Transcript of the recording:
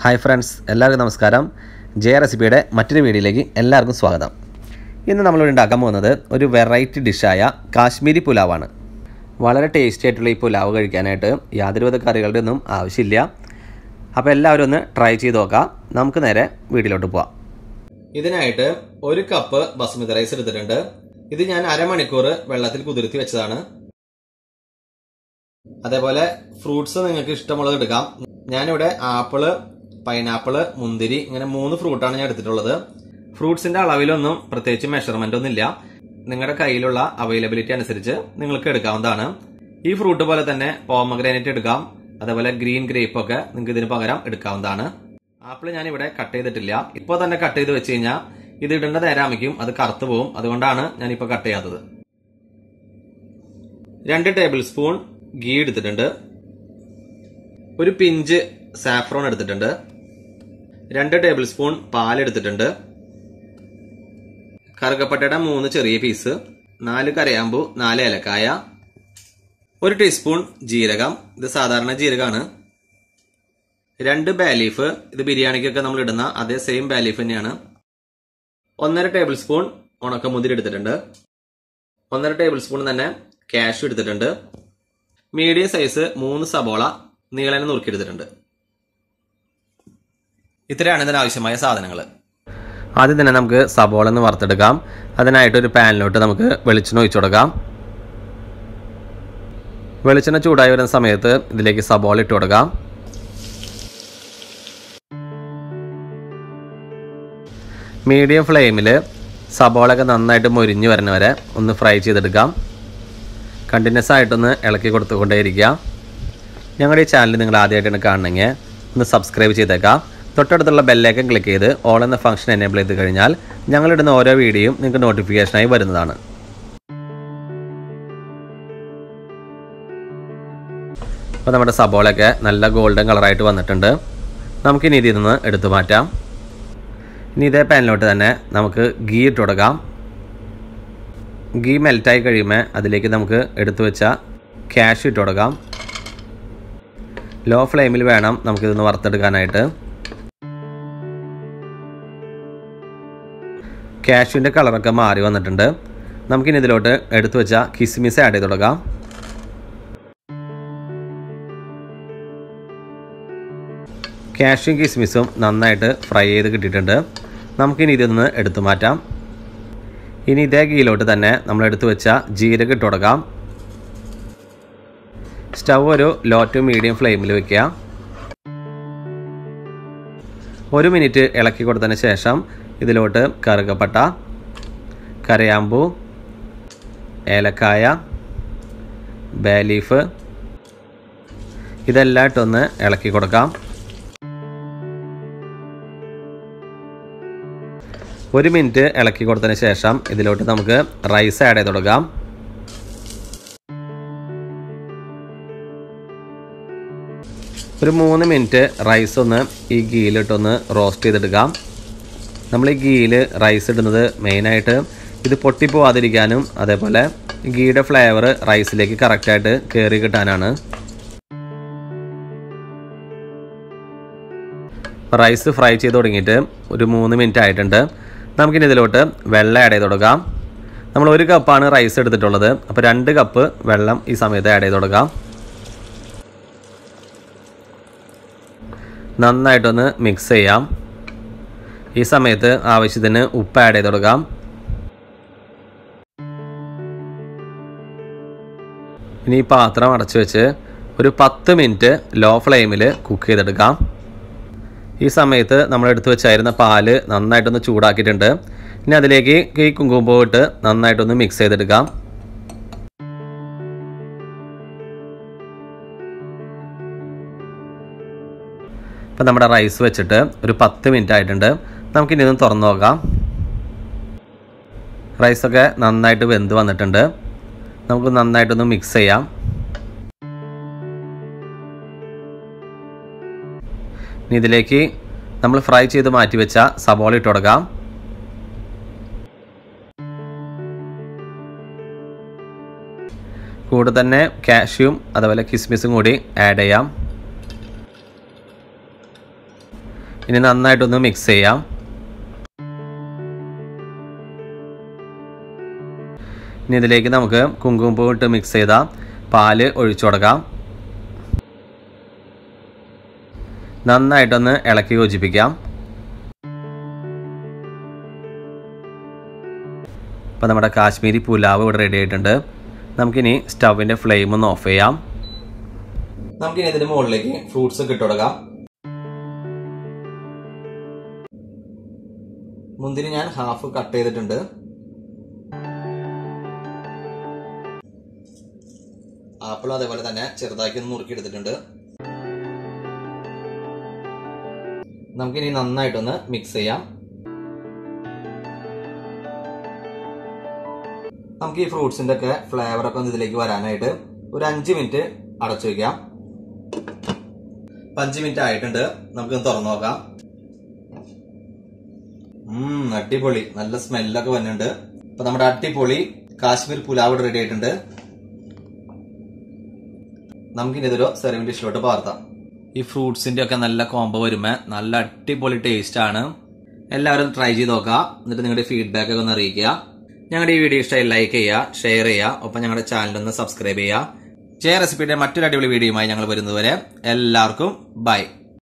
hi friends എല്ലാവർക്കും നമസ്കാരം ജയ റെസിപ്പിയുടെ മറ്റൊരു വീഡിയോയിലേക്ക് എല്ലാവർക്കും സ്വാഗതം ഇന്ന് നമ്മളിവിടെ ഉണ്ടാക്കാൻ പോകുന്നത് ഒരു വെറൈറ്റി ഡിഷായ കാശ്മീരി പുലാവാണ് വളരെ ടേസ്റ്റി ആയിട്ടുള്ള ഈ പുലാവ് കഴിക്കാനായിട്ട് യാതൊരുവിധ കറികളുടെ ഒന്നും ആവശ്യമില്ല അപ്പോൾ എല്ലാവരും ഒന്ന് ട്രൈ ചെയ്ത് നോക്കാം നമുക്ക് നേരെ വീട്ടിലോട്ട് പോവാം ഇതിനായിട്ട് ഒരു കപ്പ് ബസുമതി റൈസ് എടുത്തിട്ടുണ്ട് ഇത് ഞാൻ അരമണിക്കൂർ വെള്ളത്തിൽ കുതിർത്തി വെച്ചതാണ് അതേപോലെ ഫ്രൂട്ട്സ് നിങ്ങൾക്ക് ഇഷ്ടമുള്ളത് എടുക്കാം ഞാനിവിടെ ആപ്പിള് പൈനാപ്പിള് മുന്തിരി ഇങ്ങനെ മൂന്ന് ഫ്രൂട്ടാണ് ഞാൻ എടുത്തിട്ടുള്ളത് ഫ്രൂട്ട്സിന്റെ അളവിലൊന്നും പ്രത്യേകിച്ച് മെഷർമെന്റ് ഒന്നും ഇല്ല നിങ്ങളുടെ കയ്യിലുള്ള അവൈലബിലിറ്റി അനുസരിച്ച് നിങ്ങൾക്ക് എടുക്കാവുന്നതാണ് ഈ ഫ്രൂട്ട് പോലെ തന്നെ പോമഗ്രാനൈറ്റ് എടുക്കാം അതേപോലെ ഗ്രീൻ ഗ്രേപ്പ് ഒക്കെ നിങ്ങൾക്ക് ഇതിന് പകരം എടുക്കാവുന്നതാണ് ആപ്പിൾ ഞാൻ ഇവിടെ കട്ട് ചെയ്തിട്ടില്ല ഇപ്പോൾ തന്നെ കട്ട് ചെയ്ത് വെച്ച് കഴിഞ്ഞാൽ ഇത് ഇടേണ്ട നേരാമിക്കും അത് കറുത്തു പോകും അതുകൊണ്ടാണ് ഞാനിപ്പോൾ കട്ട് ചെയ്യാത്തത് രണ്ട് ടേബിൾ സ്പൂൺ ഗീ എടുത്തിട്ടുണ്ട് ഒരു പിഞ്ച് സാഫ്രോൺ എടുത്തിട്ടുണ്ട് രണ്ട് ടേബിൾ സ്പൂൺ പാൽ എടുത്തിട്ടുണ്ട് കറുകപ്പട്ടയുടെ മൂന്ന് ചെറിയ പീസ് നാല് കരയാമ്പു നാല് ഏലക്കായ ഒരു ടീസ്പൂൺ ജീരകം ഇത് സാധാരണ ജീരകമാണ് രണ്ട് ബാലീഫ് ഇത് ബിരിയാണിക്കൊക്കെ നമ്മൾ ഇടുന്ന അതേ സെയിം ബാലീഫ് തന്നെയാണ് ഒന്നര ടേബിൾ സ്പൂൺ ഉണക്കമുതിരി എടുത്തിട്ടുണ്ട് ഒന്നര ടേബിൾ സ്പൂൺ തന്നെ കാഷ്യൂ എടുത്തിട്ടുണ്ട് മീഡിയം സൈസ് മൂന്ന് സബോള നീളനെ നുറുക്കിയെടുത്തിട്ടുണ്ട് ഇത്രയാണ് ഇതിനാവശ്യമായ സാധനങ്ങൾ ആദ്യം തന്നെ നമുക്ക് സബോള ഒന്ന് വറുത്തെടുക്കാം അതിനായിട്ട് ഒരു പാനിലോട്ട് നമുക്ക് വെളിച്ചെണ്ണ ഒഴിച്ചു കൊടുക്കാം വെളിച്ചെണ്ണ ചൂടായി വരുന്ന സമയത്ത് ഇതിലേക്ക് സബോള ഇട്ട് കൊടുക്കാം മീഡിയം ഫ്ലെയിമിൽ സബോളയൊക്കെ നന്നായിട്ട് മൊരിഞ്ഞ് വരുന്നവരെ ഒന്ന് ഫ്രൈ ചെയ്തെടുക്കാം കണ്ടിന്യൂസ് ആയിട്ടൊന്ന് ഇളക്കി കൊടുത്തുകൊണ്ടേയിരിക്കുക ഞങ്ങളുടെ ഈ ചാനൽ നിങ്ങൾ ആദ്യമായിട്ടാണ് കാണണമെങ്കിൽ ഒന്ന് സബ്സ്ക്രൈബ് ചെയ്തേക്കാം തൊട്ടടുത്തുള്ള ബെല്ലേക്കൻ ക്ലിക്ക് ചെയ്ത് ഓൾ എന്ന ഫംഗ്ഷൻ എനേബിൾ ചെയ്ത് കഴിഞ്ഞാൽ ഞങ്ങളിടുന്ന ഓരോ വീഡിയോയും നിങ്ങൾക്ക് നോട്ടിഫിക്കേഷനായി വരുന്നതാണ് അപ്പോൾ നമ്മുടെ സബോളയൊക്കെ നല്ല ഗോൾഡൻ കളറായിട്ട് വന്നിട്ടുണ്ട് നമുക്കിനി ഇതിൽ നിന്ന് എടുത്തു മാറ്റാം ഇനി ഇതേ പാനിലോട്ട് തന്നെ നമുക്ക് ഗീ ഇട്ട് കൊടുക്കാം ഗീ മെൽറ്റായി കഴിയുമ്പോൾ അതിലേക്ക് നമുക്ക് എടുത്തു വെച്ച ക്യാഷ് ഇട്ട് കൊടുക്കാം ലോ ഫ്ലെയിമിൽ വേണം നമുക്കിതൊന്ന് വറുത്തെടുക്കാനായിട്ട് കാഷ്യൂവിൻ്റെ കളറൊക്കെ മാറി വന്നിട്ടുണ്ട് നമുക്കിനി ഇതിലോട്ട് എടുത്തു വെച്ച കിസ്മിസ് ആഡ് ചെയ്ത് കൊടുക്കാം കാഷ്യും കിസ്മിസും നന്നായിട്ട് ഫ്രൈ ചെയ്ത് കിട്ടിയിട്ടുണ്ട് നമുക്കിനി ഇതൊന്ന് എടുത്തു മാറ്റാം ഇനി ഇതേ ഗീയിലോട്ട് തന്നെ നമ്മൾ എടുത്തു വെച്ച ജീരകം ഇട്ട് കൊടുക്കാം സ്റ്റവ് ഒരു ലോ ടു മീഡിയം ഫ്ലെയിമിൽ വെക്കുക ഒരു മിനിറ്റ് ഇളക്കി കൊടുത്തതിന് ശേഷം ഇതിലോട്ട് കറുകപ്പട്ട കരയാമ്പൂ ഏലക്കായ ബേലീഫ് ഇതെല്ലാം ഇട്ടൊന്ന് ഇളക്കി കൊടുക്കാം ഒരു മിനിറ്റ് ഇളക്കി കൊടുത്തതിന് ശേഷം ഇതിലോട്ട് നമുക്ക് റൈസ് ആഡ് ചെയ്ത് കൊടുക്കാം ഒരു മൂന്ന് മിനിറ്റ് റൈസ് ഒന്ന് ഈ ഗീയിലിട്ടൊന്ന് റോസ്റ്റ് ചെയ്തെടുക്കാം നമ്മൾ ഈ ഗീയിൽ റൈസ് ഇടുന്നത് മെയിനായിട്ട് ഇത് പൊട്ടിപ്പോവാതിരിക്കാനും അതേപോലെ ഗീയുടെ ഫ്ലേവർ റൈസിലേക്ക് കറക്റ്റായിട്ട് കയറി കിട്ടാനാണ് റൈസ് ഫ്രൈ ചെയ്ത് തുടങ്ങിയിട്ട് ഒരു മൂന്ന് മിനിറ്റ് ആയിട്ടുണ്ട് നമുക്കിനി ഇതിലോട്ട് വെള്ളം ആഡ് ചെയ്ത് കൊടുക്കാം നമ്മൾ ഒരു കപ്പാണ് റൈസ് എടുത്തിട്ടുള്ളത് അപ്പോൾ രണ്ട് കപ്പ് വെള്ളം ഈ സമയത്ത് ആഡ് ചെയ്ത് കൊടുക്കാം നന്നായിട്ടൊന്ന് മിക്സ് ചെയ്യാം ഈ സമയത്ത് ആവശ്യത്തിന് ഉപ്പ് ആഡ് ചെയ്ത് കൊടുക്കാം ഇനി ഈ പാത്രം അടച്ചു വെച്ച് ഒരു പത്ത് മിനിറ്റ് ലോ ഫ്ലെയിമിൽ കുക്ക് ചെയ്തെടുക്കാം ഈ സമയത്ത് നമ്മൾ എടുത്തു വെച്ചായിരുന്ന പാല് നന്നായിട്ടൊന്ന് ചൂടാക്കിയിട്ടുണ്ട് ഇനി അതിലേക്ക് ഈ കുങ്കുമ്പോ ഇട്ട് നന്നായിട്ടൊന്ന് മിക്സ് ചെയ്തെടുക്കാം ഇപ്പം നമ്മുടെ റൈസ് വെച്ചിട്ട് ഒരു പത്ത് മിനിറ്റ് ആയിട്ടുണ്ട് നമുക്കിനി ഇതൊന്ന് തുറന്നു നോക്കാം റൈസൊക്കെ നന്നായിട്ട് വെന്ത് വന്നിട്ടുണ്ട് നമുക്ക് നന്നായിട്ടൊന്ന് മിക്സ് ചെയ്യാം ഇനി ഇതിലേക്ക് നമ്മൾ ഫ്രൈ ചെയ്ത് മാറ്റി വെച്ച സബോള ഇട്ട് കൊടുക്കാം കൂടെ തന്നെ കാഷ്യൂം അതുപോലെ കിസ്മിസും കൂടി ആഡ് ചെയ്യാം ഇനി നന്നായിട്ടൊന്ന് മിക്സ് ചെയ്യാം ഇനി ഇതിലേക്ക് നമുക്ക് കുങ്കുമപ്പൂ ഇട്ട് മിക്സ് ചെയ്ത പാല് ഒഴിച്ചു കൊടുക്കാം നന്നായിട്ടൊന്ന് ഇളക്കി യോജിപ്പിക്കാം അപ്പോൾ നമ്മുടെ കാശ്മീരി പുലാവ് ഇവിടെ റെഡി ആയിട്ടുണ്ട് നമുക്കിനി സ്റ്റവിൻ്റെ ഫ്ലെയിം ഒന്ന് ഓഫ് ചെയ്യാം നമുക്കിനി ഇതിന്റെ മുകളിലേക്ക് ഫ്രൂട്ട്സ് ഒക്കെ ഇട്ട് കൊടുക്കാം മുന്തിരി ഞാൻ ഹാഫ് കട്ട് ചെയ്തിട്ടുണ്ട് ആപ്പിളും അതേപോലെ തന്നെ ചെറുതാക്കി ഒന്ന് നുറുക്കി എടുത്തിട്ടുണ്ട് നമുക്കിനി നന്നായിട്ടൊന്ന് മിക്സ് ചെയ്യാം നമുക്ക് ഈ ഫ്രൂട്ട്സിന്റെ ഒക്കെ ഫ്ലേവർ ഒക്കെ ഒന്ന് ഇതിലേക്ക് വരാനായിട്ട് ഒരു അഞ്ച് മിനിറ്റ് അടച്ചു വെക്കാം അഞ്ച് മിനിറ്റ് ആയിട്ടുണ്ട് നമുക്ക് തുറന്നു നോക്കാം ഉം അടിപൊളി നല്ല സ്മെല്ലൊക്കെ വന്നിട്ടുണ്ട് അപ്പൊ നമ്മുടെ അടിപൊളി കാശ്മീർ പുലാവ് റെഡി ആയിട്ടുണ്ട് നമുക്കിനി ഇതൊരു സെർവിംഗ് ഡിഷിലോട്ട് പാർത്താം ഈ ഫ്രൂട്ട്സിന്റെ ഒക്കെ നല്ല കോംബോ വരുമ്പോ നല്ല അടിപൊളി ടേസ്റ്റ് ആണ് എല്ലാവരും ട്രൈ ചെയ്ത് നോക്കാം എന്നിട്ട് നിങ്ങളുടെ ഫീഡ്ബാക്ക് ഒക്കെ ഒന്ന് അറിയിക്കുക ഞങ്ങളുടെ ഈ വീഡിയോ ഇഷ്ടമായി ലൈക്ക് ചെയ്യുക ഷെയർ ചെയ്യുക ഒപ്പം ഞങ്ങളുടെ ചാനൽ ഒന്ന് സബ്സ്ക്രൈബ് ചെയ്യുക ജയ റെസിപ്പിയുടെ മറ്റൊരു അടിപൊളി വീഡിയോയുമായി ഞങ്ങൾ വരുന്നതുവരെ എല്ലാവർക്കും ബൈ